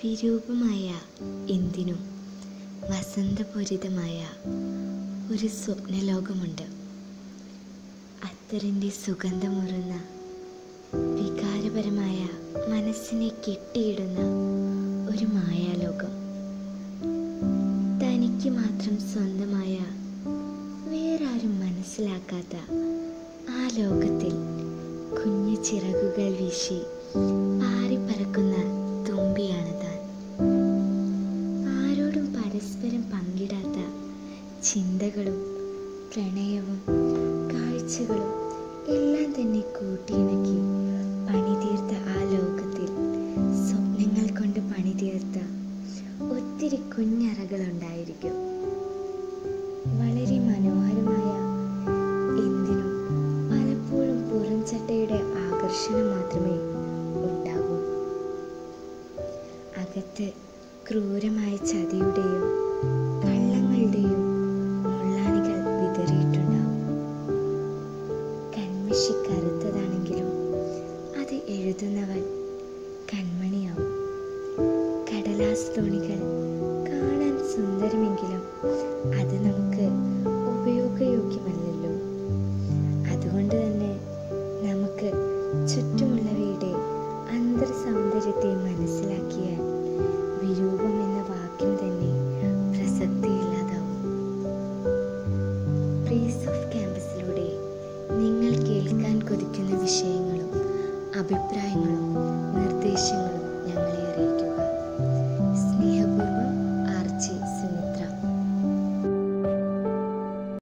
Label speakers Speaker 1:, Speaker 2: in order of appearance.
Speaker 1: വിരൂപമായ എന്തിനും വസന്തപൂരിതമായ ഒരു സ്വപ്നലോകമുണ്ട് അത്തറിൻ്റെ സുഗന്ധമുറുന്ന വികാരപരമായ മനസ്സിനെ കെട്ടിയിടുന്ന ഒരു മായാലോകം തനിക്ക് മാത്രം സ്വന്തമായ വേറാരും മനസ്സിലാക്കാത്ത ആ ലോകത്തിൽ കുഞ്ഞു ചിറകുകൾ വീശി പാറിപ്പറക്കുന്ന തുമ്പിയാണ് താൻ ആരോടും പരസ്പരം പങ്കിടാത്ത ചിന്തകളും പ്രണയവും കാഴ്ചകളും എല്ലാം തന്നെ കൂട്ടിയിണക്കി പണിതീർത്ത ആ ലോകത്തിൽ സ്വപ്നങ്ങൾ കൊണ്ട് പണിതീർത്ത ഒത്തിരി കുഞ്ഞറകളുണ്ടായിരിക്കും വളരെ മനോഹരമായ എന്തിനും പലപ്പോഴും പുറംചട്ടയുടെ ആകർഷണം മാത്രമേ ഉണ്ടാകൂ അകത്ത് ക്രൂരമായ ചതിയുടെയും കള്ളങ്ങളുടെയും മുള്ളാണികൾ വിതറിയിട്ടുണ്ടാവും കൺമഷി കറുത്തതാണെങ്കിലും അത് എഴുതുന്നവൻ കൺമണിയാവും കടലാസ് തോണികൾ കാണാൻ സുന്ദരമെങ്കിലും അത് നമുക്ക് ഉപയോഗയോഗ്യമല്ലല്ലോ അതുകൊണ്ട് തന്നെ നമുക്ക് ചുറ്റുമുള്ളവയുടെ അന്തർ സൗന്ദര്യത്തെ മനസ്സിലാക്കിയ